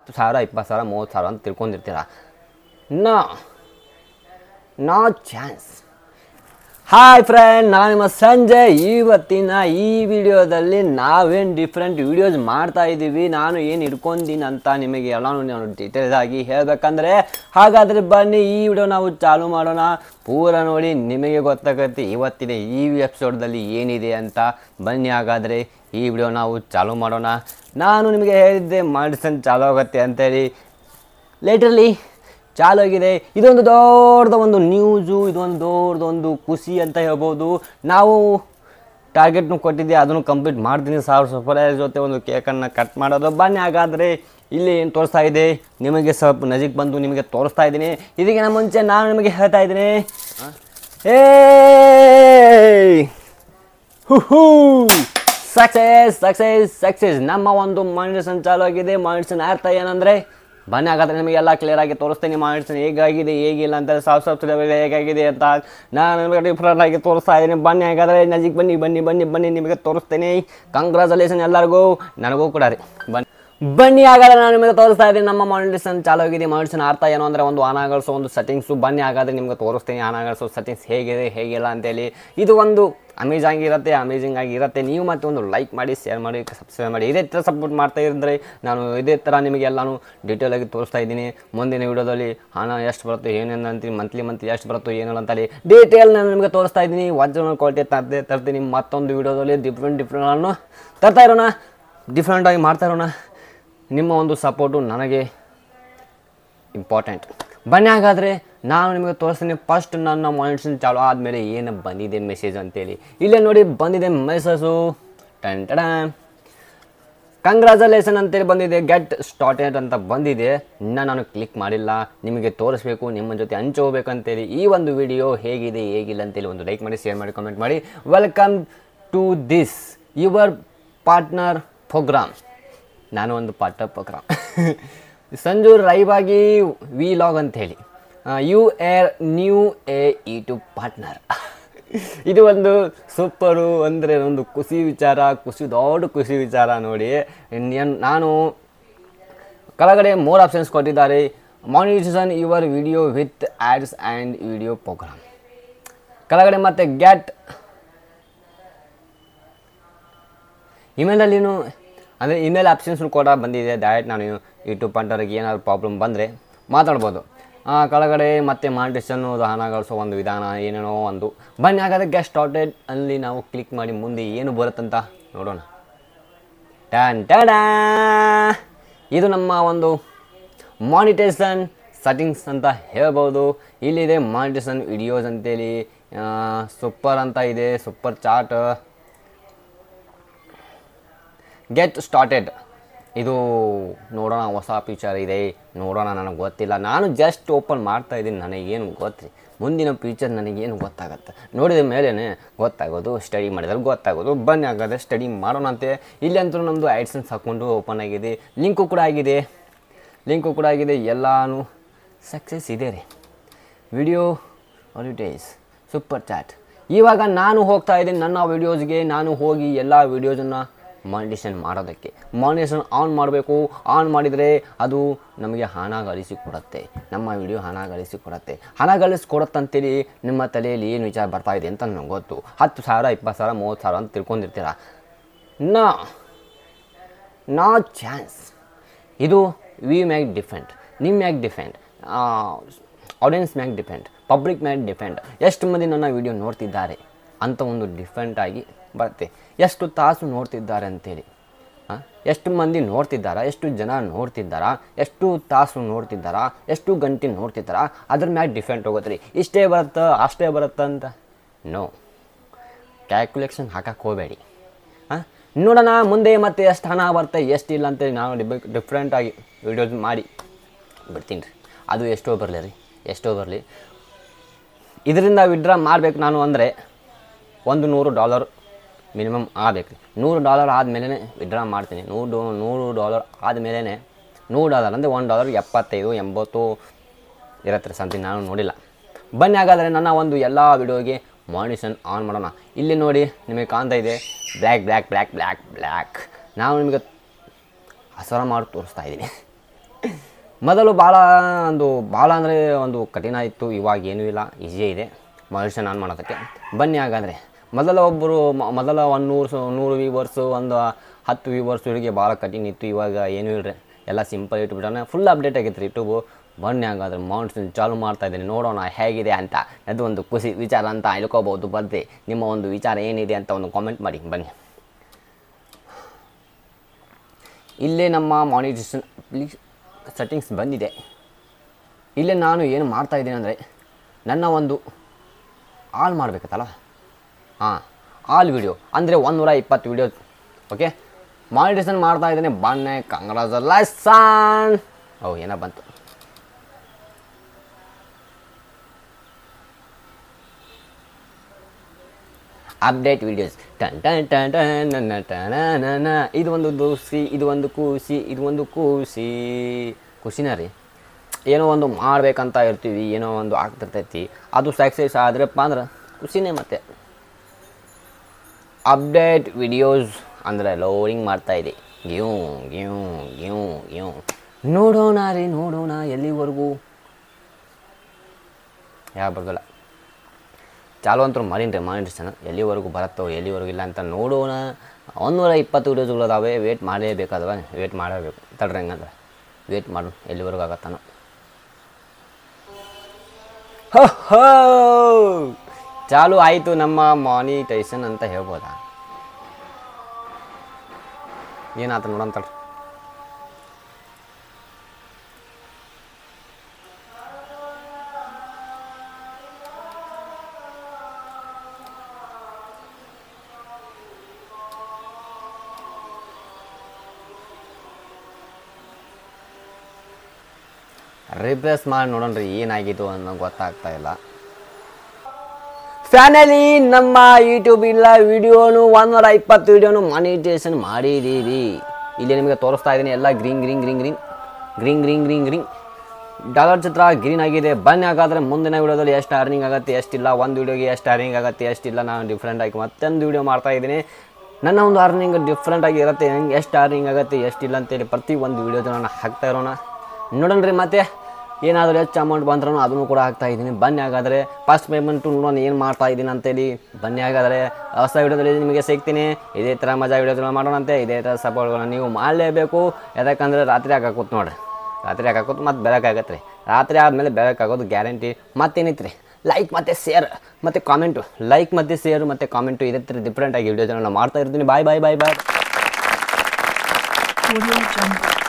ಹತ್ತು ಸಾವಿರ ಇಪ್ಪತ್ತು ಸಾವಿರ ಮೂವತ್ತು ಸಾವಿರ ಅಂತ ತಿಳ್ಕೊಂಡಿರ್ತೀರ no no chance hi friend ನಾನು ನಿಮ್ಮ ಸಂಜಯ್ ಇವತ್ತಿನ ಈ ವಿಡಿಯೋದಲ್ಲಿ ನಾವೇನು ಡಿಫ್ರೆಂಟ್ ವಿಡಿಯೋಸ್ ಮಾಡ್ತಾ ಇದ್ದೀವಿ ನಾನು ಏನು ಇಟ್ಕೊಂತೀನಿ ಅಂತ ನಿಮಗೆ ಎಲ್ಲಾನು ನಾನು ಡೀಟೇಲ್ಸ್ ಆಗಿ ಹೇಳಬೇಕಂದ್ರೆ ಹಾಗಾದರೆ ಬನ್ನಿ ಈ ವಿಡಿಯೋ ನಾವು ಚಾಲು ಮಾಡೋಣ ಪೂರ ನೋಡಿ ನಿಮಗೆ ಗೊತ್ತಾಗುತ್ತೆ ಇವತ್ತಿನ ಈ ಎಪಿಸೋಡ್ದಲ್ಲಿ ಏನಿದೆ ಅಂತ ಬನ್ನಿ ಹಾಗಾದರೆ ಈ ವಿಡಿಯೋ ನಾವು ಚಾಲು ಮಾಡೋಣ ನಾನು ನಿಮಗೆ ಹೇಳಿದ್ದೆ ಮಾಡಿಸನ್ ಚಾಲು ಆಗುತ್ತೆ ಅಂತೇಳಿ ಲೇಟರ್ಲಿ ಚಾಲು ಆಗಿದೆ ಇದೊಂದು ದೊಡ್ಡದ ಒಂದು ನ್ಯೂಸು ಇದೊಂದು ದೊಡ್ಡದೊಂದು ಖುಷಿ ಅಂತ ಹೇಳ್ಬೋದು ನಾವು ಟಾರ್ಗೆಟ್ನು ಕೊಟ್ಟಿದ್ದೆ ಅದನ್ನು ಕಂಪ್ಲೀಟ್ ಮಾಡ್ತೀನಿ ಸಾವಿರ ಸರ್ಪ್ರೈಸ್ ಜೊತೆ ಒಂದು ಕೇಕನ್ನು ಕಟ್ ಮಾಡೋದು ಬನ್ನಿ ಹಾಗಾದರೆ ಇಲ್ಲಿ ಏನು ತೋರಿಸ್ತಾ ಇದೆ ನಿಮಗೆ ಸ್ವಲ್ಪ ನಜಿಕ್ ಬಂದು ನಿಮಗೆ ತೋರಿಸ್ತಾ ಇದ್ದೀನಿ ಇದಕ್ಕಿಂತ ಮುಂಚೆ ನಾನು ನಿಮಗೆ ಹೇಳ್ತಾ ಇದ್ದೀನಿ ಏ ಹುಹೂ ಸಕ್ಸೆಸ್ ಸಕ್ಸೆಸ್ ಸಕ್ಸೆಸ್ ನಮ್ಮ ಒಂದು ಮಾನಿಟೇಷನ್ ಚಾಲು ಆಗಿದೆ ಮಾನಿಟೇಷನ್ ಅರ್ಥ ಏನಂದರೆ ಬನ್ನಿ ಹಾಗಾದ್ರೆ ನಿಮಗೆಲ್ಲ ಕ್ಲಿಯರ್ ಆಗಿ ತೋರಿಸ್ತೀನಿ ಮಾನಿಟೇಷನ್ ಹೇಗಾಗಿದೆ ಹೇಗಿಲ್ಲ ಅಂತ ಸಾಫ್ ಸಬ್ಸ್ಕ್ರೈಬರ್ ಹೇಗಾಗಿದೆ ಅಂತ ನಾನು ನಿಮಗೆ ಡಿಫ್ರೆಂಟ್ ಆಗಿ ತೋರಿಸ್ತಾ ಇದ್ದೀನಿ ಬನ್ನಿ ಹಾಗಾದರೆ ನಜಿಕ್ ಬನ್ನಿ ಬನ್ನಿ ಬನ್ನಿ ಬನ್ನಿ ನಿಮಗೆ ತೋರಿಸ್ತೀನಿ ಕಂಗ್ರಾಚುಲೇಷನ್ ಎಲ್ಲರಿಗೂ ನನಗೂ ಕೂಡ ರೀ ಬನ್ನಿ ಬನ್ನಿ ಹಾಗಾದ್ರೆ ನಾನು ನಿಮಗೆ ತೋರಿಸ್ತಾ ಇದ್ದೀನಿ ನಮ್ಮ ಮಾನಿಟೇಷನ್ ಚಾಲು ಆಗಿದೆ ಮಾನಿಟೇಷನ್ ಅರ್ಥ ಏನು ಅಂದರೆ ಒಂದು ಆನ್ ಆಗಿಸೋ ಒಂದು ಸೆಟ್ಟಿಂಗ್ಸು ಬನ್ನಿ ಹಾಗಾದ್ರೆ ನಿಮಗೆ ತೋರಿಸ್ತೀನಿ ಆನ್ ಆಗಿಸೋ ಸೆಟ್ಟಿಂಗ್ಸ್ ಹೇಗಿದೆ ಹೇಗಿಲ್ಲ ಅಂತೇಳಿ ಇದು ಒಂದು ಅಮೇಜಾಂಗ್ ಇರುತ್ತೆ ಅಮೇಜಿಂಗ್ ಆಗಿ ಇರುತ್ತೆ ನೀವು ಮತ್ತೆ ಒಂದು ಲೈಕ್ ಮಾಡಿ ಶೇರ್ ಮಾಡಿ ಸಬ್ಸ್ಕ್ರೈಬ್ ಮಾಡಿ ಇದೇ ಥರ ಸಪೋರ್ಟ್ ಮಾಡ್ತಾ ಇದ್ದರೆ ನಾನು ಇದೇ ಥರ ನಿಮಗೆ ಎಲ್ಲಾನು ಡೀಟೇಲ್ ಆಗಿ ತೋರಿಸ್ತಾ ಇದ್ದೀನಿ ಮುಂದಿನ ವಿಡಿಯೋದಲ್ಲಿ ಹಣ ಎಷ್ಟು ಬರುತ್ತೆ ಏನೇನು ಅಂತೀವಿ ಮಂತ್ಲಿ ಮಂತ್ಲಿ ಎಷ್ಟು ಬರುತ್ತೋ ಏನಿಲ್ಲ ಅಂತೇಳಿ ಡೀಟೇಲ್ ನಾನು ನಿಮಗೆ ತೋರಿಸ್ತಾ ಇದ್ದೀನಿ ಒರಿಜಿನಲ್ ಕ್ವಾಲಿಟಿ ತರ್ತೆ ತರ್ತೀನಿ ಮತ್ತೊಂದು ವಿಡಿಯೋದಲ್ಲಿ ಡಿಫ್ರೆಂಟ್ ಡಿಫ್ರೆಂಟ್ ತರ್ತಾ ಇರೋಣ ಡಿಫ್ರೆಂಟಾಗಿ ಮಾಡ್ತಾ ಇರೋಣ ನಿಮ್ಮ ಒಂದು ಸಪೋರ್ಟು ನನಗೆ ಇಂಪಾರ್ಟೆಂಟ್ ಬನ್ನಿ ಹಾಗಾದರೆ ನಾನು ನಿಮಗೆ ತೋರಿಸ್ತೀನಿ ಫಸ್ಟ್ ನನ್ನ ಮಾನಿಟೇಷನ್ ಚಾಲು ಆದಮೇಲೆ ಏನು ಬಂದಿದೆ ಮೆಸೇಜ್ ಅಂತೇಳಿ ಇಲ್ಲೇ ನೋಡಿ ಬಂದಿದೆ ಮೆಸೇಜು ಟನ್ ಟಡ ಕಂಗ್ರ್ಯಾಚುಲೇಷನ್ ಅಂತೇಳಿ ಬಂದಿದೆ ಗೆಟ್ ಸ್ಟಾರ್ಟೆಡ್ ಅಂತ ಬಂದಿದೆ ಇನ್ನು ನಾನು ಕ್ಲಿಕ್ ಮಾಡಿಲ್ಲ ನಿಮಗೆ ತೋರಿಸ್ಬೇಕು ನಿಮ್ಮ ಜೊತೆ ಹಂಚೋಬೇಕಂತೇಳಿ ಈ ಒಂದು ವಿಡಿಯೋ ಹೇಗಿದೆ ಹೇಗಿಲ್ಲ ಅಂತೇಳಿ ಒಂದು ಲೈಕ್ ಮಾಡಿ ಶೇರ್ ಮಾಡಿ ಕಮೆಂಟ್ ಮಾಡಿ welcome to this your partner program ನಾನು ಒಂದು ಪಾರ್ಟ್ನರ್ ಪ್ರೋಗ್ರಾಮ್ ಸಂಜು ರೈವಾಗಿ ವಿ ಲಾಗ್ ಅಂತ ಹೇಳಿ you are now a YouTube partner ಇದು ಒಂದು ಸೂಪರು ಅಂದರೆ ಒಂದು ಖುಷಿ ವಿಚಾರ ಖುಷಿ ದೊಡ್ಡ ಖುಷಿ ವಿಚಾರ ನೋಡಿ ಇನ್ನೇನ್- ನಾನು ಕೆಳಗಡೆ ಮೋರ್ ಆಪ್ಷನ್ಸ್ ಕೊಟ್ಟಿದ್ದಾರೆ monetization your video with ads and video program ಕೆಳಗಡೆ ಮತ್ತೆ ಗ್ಯಾಟ್ ಇಮೇಲಲ್ಲಿನೂ ಅಂದರೆ ಇಮೇಲ್ ಆಪ್ಷನ್ಸ್ ಕೂಡ ಬಂದಿದೆ ಡೈರೆಕ್ಟ್ ನಾನು ಯೂಟ್ಯೂಬ್ ಪಾಂಟರ್ಗೆ ಏನಾದ್ರು ಪ್ರಾಬ್ಲಮ್ ಬಂದರೆ ಮಾತಾಡ್ಬೋದು ಆ, ಕೆಳಗಡೆ ಮತ್ತೆ ಮಾನಿಟೇಷನ್ ಹಣ ಗಳಿಸೋ ಒಂದು ವಿಧಾನ ಏನೇನೋ ಒಂದು ಬನ್ನಿ ಹಾಗಾದ್ರೆ ಗೆಸ್ಟ್ ಸ್ಟಾರ್ಟೆಡ್ ಅಲ್ಲಿ ನಾವು ಕ್ಲಿಕ್ ಮಾಡಿ ಮುಂದೆ ಏನು ಬರುತ್ತಂತ ನೋಡೋಣ ಟ್ಯಾನ್ ಟ್ಯಾಡಾ ಇದು ನಮ್ಮ ಒಂದು ಮಾನಿಟೇಷನ್ ಸೆಟ್ಟಿಂಗ್ಸ್ ಅಂತ ಹೇಳ್ಬೋದು ಇಲ್ಲಿದೆ ಮಾನಿಟೇಷನ್ ವಿಡಿಯೋಸ್ ಅಂತೇಳಿ ಸೂಪರ್ ಅಂತ ಇದೆ ಸೂಪರ್ ಚಾರ್ಟ್ ಗೆಟ್ ಸ್ಟಾರ್ಟೆಡ್ ಇದು ನೋಡೋಣ ಹೊಸ ಫ್ಯೂಚರ್ ಇದೆ ನೋಡೋಣ ನನಗೆ ಗೊತ್ತಿಲ್ಲ ನಾನು ಜಸ್ಟ್ ಓಪನ್ ಮಾಡ್ತಾ ಇದ್ದೀನಿ ನನಗೇನು ಗೊತ್ತ್ರಿ ಮುಂದಿನ ಫ್ಯೂಚರ್ ನನಗೇನು ಗೊತ್ತಾಗತ್ತೆ ನೋಡಿದ ಮೇಲೇ ಗೊತ್ತಾಗೋದು ಸ್ಟಡಿ ಮಾಡಿದ್ರೆ ಗೊತ್ತಾಗೋದು ಬನ್ನಿ ಹಾಗಾದ್ರೆ ಸ್ಟಡಿ ಮಾಡೋಣ ಅಂತೆ ಇಲ್ಲಿ ಅಂತೂ ನಮ್ಮದು ಐಡ್ಸನ್ಸ್ ಹಾಕ್ಕೊಂಡು ಓಪನ್ ಆಗಿದೆ ಲಿಂಕು ಕೂಡ ಆಗಿದೆ ಲಿಂಕು ಕೂಡ ಆಗಿದೆ ಎಲ್ಲಾನು ಸಕ್ಸಸ್ ಇದೆ ರೀ ವಿಡಿಯೋ ಹಾಲಿಡೇಸ್ ಸೂಪರ್ ಚಾಟ್ ಇವಾಗ ನಾನು ಹೋಗ್ತಾ ಇದ್ದೀನಿ ನನ್ನ ವೀಡಿಯೋಸ್ಗೆ ನಾನು ಹೋಗಿ ಎಲ್ಲ ವೀಡಿಯೋಸನ್ನು ಮಾನಿಟೇಷನ್ ಮಾಡೋದಕ್ಕೆ ಮಾನಿಟೇಷನ್ ಆನ್ ಮಾಡಬೇಕು ಆನ್ ಮಾಡಿದರೆ ಅದು ನಮಗೆ ಹಣ ಗಳಿಸಿ ಕೊಡುತ್ತೆ ನಮ್ಮ ವಿಡಿಯೋ ಹಣ ಗಳಿಸಿ ಕೊಡುತ್ತೆ ಹಣ ಗಳಿಸಿ ಕೊಡುತ್ತಂತೇಳಿ ನಿಮ್ಮ ತಲೆಯಲ್ಲಿ ಏನು ವಿಚಾರ ಬರ್ತಾ ಇದೆ ಅಂತ ನನಗೆ ಗೊತ್ತು ಹತ್ತು ಸಾವಿರ ಇಪ್ಪತ್ತು ಸಾವಿರ ಮೂವತ್ತು ಸಾವಿರ ಅಂತ ತಿಳ್ಕೊಂಡಿರ್ತೀರ ನಾ ನಾ ಚಾನ್ಸ್ ಇದು ವಿ ಮ್ಯಾಗ್ ಡಿಫೆಂಟ್ ನಿಮ್ಮ ಮ್ಯಾಗ್ ಡಿಫೆಂಟ್ ಆಡಿಯನ್ಸ್ ಮ್ಯಾಗ್ ಡಿಪೆಂಡ್ ಪಬ್ಲಿಕ್ ಮ್ಯಾಗ್ ಡಿಪೆಂಡ್ ಎಷ್ಟು ಮಂದಿ ನನ್ನ ವಿಡಿಯೋ ನೋಡ್ತಿದ್ದಾರೆ ಅಂತ ಒಂದು ಡಿಫೆಂಟ್ ಆಗಿ ಬರುತ್ತೆ ಎಷ್ಟು ತಾಸು ನೋಡ್ತಿದ್ದಾರೆ ಅಂತೇಳಿ ಆ, ಎಷ್ಟು ಮಂದಿ ನೋಡ್ತಿದ್ದಾರಾ ಎಷ್ಟು ಜನ ನೋಡ್ತಿದ್ದಾರಾ ಎಷ್ಟು ತಾಸು ನೋಡ್ತಿದ್ದಾರಾ ಎಷ್ಟು ಗಂಟೆ ನೋಡ್ತಿದ್ದಾರಾ ಅದ್ರ ಮ್ಯಾಗ ಡಿಫೆಂಟ್ ಹೋಗುತ್ತೆ ರೀ ಇಷ್ಟೇ ಬರುತ್ತಾ ಅಷ್ಟೇ ಬರುತ್ತಾ ಅಂತ ನೋ ಕ್ಯಾಲ್ಕುಲೇಷನ್ ಹಾಕಕ್ಕೆ ಹೋಗಬೇಡಿ ಹಾಂ ನೋಡೋಣ ಮುಂದೆ ಮತ್ತೆ ಎಷ್ಟು ಹಣ ಬರುತ್ತೆ ಎಷ್ಟು ಇಲ್ಲ ಅಂತೇಳಿ ನಾನು ಡಿಬ್ ಡಿಫ್ರೆಂಟಾಗಿ ವೀಡಿಯೋಸ್ ಮಾಡಿ ಬಿಡ್ತೀನಿ ರೀ ಅದು ಎಷ್ಟೋ ಬರಲಿ ರೀ ಎಷ್ಟೋ ಬರಲಿ ಇದರಿಂದ ವಿಡ್ರಾ ಮಾಡಬೇಕು ನಾನು ಅಂದರೆ ಒಂದು ನೂರು ಡಾಲರ್ ಮಿನಿಮಮ್ ಆಗಬೇಕು ರೀ ನೂರು ಡಾಲರ್ ಆದಮೇಲೆ ವಿಡ್ರಾ ಮಾಡ್ತೀನಿ ನೂರು ಡೋ ನೂರು ಡಾಲರ್ ಆದಮೇಲೆ ನೂರು ಡಾಲರ್ ಅಂದರೆ ಒಂದು ಡಾಲರ್ ಎಪ್ಪತ್ತೈದು ಎಂಬತ್ತು ಇರತ್ತೆ ರೀ ಸಮಥಿಂಗ್ ನಾನು ನೋಡಿಲ್ಲ ಬನ್ನಿ ಹಾಗಾದರೆ ನನ್ನ ಒಂದು ಎಲ್ಲ ವಿಡಿಯೋಗೆ ಮಾನಿಷನ್ ಆನ್ ಮಾಡೋಣ ಇಲ್ಲಿ ನೋಡಿ ನಿಮಗೆ ಕಾಣ್ತಾ ಇದೆ black black black black black ನಾವು ನಿಮಗೆ ಹಸರ ಮಾಡಿ ತೋರಿಸ್ತಾ ಇದ್ದೀನಿ ಮೊದಲು ಭಾಳ ಒಂದು ಭಾಳ ಅಂದರೆ ಒಂದು ಕಠಿಣ ಇತ್ತು ಇವಾಗ ಏನೂ ಇಲ್ಲ ಈಸಿಯೇ ಇದೆ ಮನುಷ್ಯ ನಾನು ಮಾಡೋದಕ್ಕೆ ಬನ್ನಿ ಹಾಗಾದರೆ ಮೊದಲ ಒಬ್ಬರು ಮ- ಮೊದಲ ಒಂದು ನೂರು ಸ- ನೂರು ವ್ಯೂವರ್ಸು ಒಂದು ಹತ್ತು ವ್ಯೂವರ್ಸ್ಗಳಿಗೆ ಭಾಳ ಕಠಿಣ ಇತ್ತು ಇವಾಗ ಏನೂ ಇಲ್ಲರಿ ಎಲ್ಲ ಸಿಂಪಲ್ ಇಟ್ಬಿಟ್ಟಾನೆ ಫುಲ್ ಅಪ್ಡೇಟ್ ಆಗೈತೆ ರೀ ಯೂಟ್ಯೂಬು ಬನ್ನಿ ಹಾಗಾದ್ರೆ ಮಾನ್ಸೂನ್ ಚಾಲು ಮಾಡ್ತಾ ಇದ್ದೀನಿ ನೋಡೋಣ ಹೇಗಿದೆ ಅಂತ ಅದು ಒಂದು ಖುಷಿ ವಿಚಾರ ಅಂತ ಹೇಳ್ಕೋಬೋದು ಬರ್ರಿ ನಿಮ್ಮ ಒಂದು ವಿಚಾರ ಏನಿದೆ ಅಂತ ಒಂದು ಕಾಮೆಂಟ್ ಮಾಡಿ ಬನ್ನಿ ಇಲ್ಲೇ ನಮ್ಮ ಮಾನಿಟೇಷನ್ ಪ್ಲೀಸ್ ಸೆಟ್ಟಿಂಗ್ಸ್ ಬಂದಿದೆ ಇಲ್ಲೇ ನಾನು ಏನು ಮಾಡ್ತಾ ಇದ್ದೀನಿ ಅಂದರೆ ನನ್ನ ಒಂದು ಆಲ್ ಮಾಡಬೇಕತ್ತಲ್ಲ ಹಾಂ ಆಲ್ ವಿಡಿಯೋ ಅಂದರೆ ಒಂದೂರ ಇಪ್ಪತ್ತು ವಿಡಿಯೋ ಓಕೆ ಮಾನಿಟೇಷನ್ ಮಾಡ್ತಾ ಇದ್ದೀನಿ ಬನ್ನೆ ಕಂಗ್ರಾಜುಲೇಷನ್ ಓ ಏನೋ ಬಂತು ಅಪ್ಡೇಟ್ ವಿಡಿಯೋಸ್ ಟನ್ ಟನ್ ಟನ್ ಟನ್ ನನ್ನ ಟನ ನನ. ಇದು ಒಂದು ದೋಸಿ ಇದು ಒಂದು ಖುಷಿ ಇದು ಒಂದು ಖುಷಿ ಖುಷಿನ ರೀ ಏನೋ ಒಂದು ಮಾಡ್ಬೇಕಂತ ಇರ್ತೀವಿ ಏನೋ ಒಂದು ಆಗ್ತಿರ್ತೈತಿ ಅದು ಸಕ್ಸಸ್ ಆದ್ರಪ್ಪ ಅಂದ್ರೆ ಖುಷಿನೇ ಮತ್ತೆ ಅಪ್ಡೇಟ್ ವಿಡಿಯೋಸ್ ಅಂದರೆ ಲೋಡಿಂಗ್ ಮಾಡ್ತಾ ಇದೆ ಗ್ಯೂ ಗ್ಯೂ ಗ್ಯೂ ಗ್ಯೂ ನೋಡೋಣ ರೀ ನೋಡೋಣ ಎಲ್ಲಿವರೆಗೂ ಯಾವ ಬರ್ದಲ್ಲ ಚಾಲು ಅಂತೂ ಮಾಡೀನಿ ರೀ ಮಾನಿಟೇಷನ್ ಎಲ್ಲಿವರೆಗೂ ಬರುತ್ತೋ ಎಲ್ಲಿವರೆಗೂ ಇಲ್ಲ ಅಂತ ನೋಡೋಣ ಒಂದೂರ ಇಪ್ಪತ್ತು ವಿಡಿಯೋಸ್ಗಳು ಅದಾವೆ ವೇಟ್ ಮಾಡಲೇಬೇಕಾದವ ವೇಟ್ ಮಾಡಬೇಕು ತಡ್ರಿ ಹಂಗಂದ್ರೆ ವೇಟ್ ಮಾಡು ಎಲ್ಲಿವರೆಗೂ ಆಗತ್ತಾನೋ ಹೋ ಹೋ! ಚಾಲು ಆಯಿತು ನಮ್ಮ ಮಾನಿಟೈಸನ್ ಅಂತ ಹೇಳ್ಬೋದಾ ಏನಾತ ನೋಡೋಣ ತಡ್ರಿ ರಿಪ್ಲೇಸ್ ಮಾಡಿ ನೋಡೋಣ ಏನಾಗಿತ್ತು ಅನ್ನೋ ಗೊತ್ತಾಗ್ತಾ ಇಲ್ಲ ಫ್ಯಾನಲಿ ನಮ್ಮ ಯೂಟ್ಯೂಬ್ ಇಲ್ಲ ವಿಡಿಯೋನು ಒಂದೂರ ಇಪ್ಪತ್ತು ವಿಡಿಯೋನು ಮಾನಿಟೇಷನ್ ಮಾಡಿದ್ದೀವಿ ಇಲ್ಲಿ ನಿಮಗೆ ತೋರಿಸ್ತಾ ಇದ್ದೀನಿ ಎಲ್ಲ green green green green green green green green dollar ಚಿತ್ರ ಗ್ರೀನ್ ಆಗಿದೆ ಬನ್ನಿ ಹಾಗಾದ್ರೆ ಮುಂದಿನ ವಿಡಿಯೋದಲ್ಲಿ ಎಷ್ಟು ಅರ್ನಿಂಗ್ ಆಗುತ್ತೆ ಎಷ್ಟಿಲ್ಲ ಒಂದು ವಿಡಿಯೋಗೆ ಎಷ್ಟು ಅರ್ನಿಂಗ್ ಆಗುತ್ತೆ ಎಷ್ಟಿಲ್ಲ ನಾನು ಡಿಫ್ರೆಂಟ್ ಆಗಿ ಮತ್ತೊಂದು ವಿಡಿಯೋ ಮಾಡ್ತಾ ಇದ್ದೀನಿ ನನ್ನ ಒಂದು ಅರ್ನಿಂಗ್ ಡಿಫ್ರೆಂಟ್ ಆಗಿ ಇರುತ್ತೆ ಹೆಂಗೆ ಎಷ್ಟು ಅರ್ನಿಂಗ್ ಆಗುತ್ತೆ ಎಷ್ಟಿಲ್ಲ ಅಂತೇಳಿ ಪ್ರತಿ ಒಂದು ವಿಡಿಯೋದು ನಾನು ಹಾಕ್ತಾ ಇರೋಣ ನೋಡೋಣ ರೀ ಮತ್ತೆ ಏನಾದರೂ ಹೆಚ್ಚು ಅಮೌಂಟ್ ಬಂದ್ರೂ ಅದನ್ನು ಕೂಡ ಹಾಕ್ತಾ ಇದ್ದೀನಿ ಬನ್ನಿ ಹಾಗಾದರೆ ಫಸ್ಟ್ ಪೇಮೆಂಟು ನೋಡೋಣ ಏನು ಮಾಡ್ತಾ ಇದ್ದೀನಿ ಅಂತೇಳಿ ಬನ್ನಿ ಹಾಗಾದರೆ ಹೊಸ ವಿಡಿಯೋದಲ್ಲಿ ನಿಮಗೆ ಸಿಗ್ತೀನಿ ಇದೇ ಥರ ಮಜಾ ವಿಡಿಯೋಗಳು ಮಾಡೋಣಂತೆ ಇದೇ ಥರ ಸಪೋರ್ಟ್ಗಳನ್ನ ನೀವು ಮಾಡಲೇಬೇಕು ಯಾಕಂದರೆ ರಾತ್ರಿ ಹಾಕಾಕೂತ್ ನೋಡ್ರಿ ರಾತ್ರಿ ಹಾಕಾಕೂತ್ ಮತ್ತು ಬೆಳಕಾಗತ್ತೆ ರೀ ರಾತ್ರಿ ಆದಮೇಲೆ ಬೆಳಕಾಗೋದು ಗ್ಯಾರಂಟಿ ಮತ್ತೇನಿತ್ತು ರೀ ಲೈಕ್ ಮತ್ತು ಶೇರ್ ಮತ್ತು ಕಾಮೆಂಟು ಲೈಕ್ ಮತ್ತು ಶೇರ್ ಮತ್ತು ಕಾಮೆಂಟು ಇದೇ ಥರ ಡಿಫ್ರೆಂಟಾಗಿ ವಿಡಿಯೋಗಳನ್ನ ಮಾಡ್ತಾ ಇರ್ತೀನಿ ಬಾಯ್ ಬಾಯ್ ಬಾಯ್ ಬಾಯ್ Audio Jungle.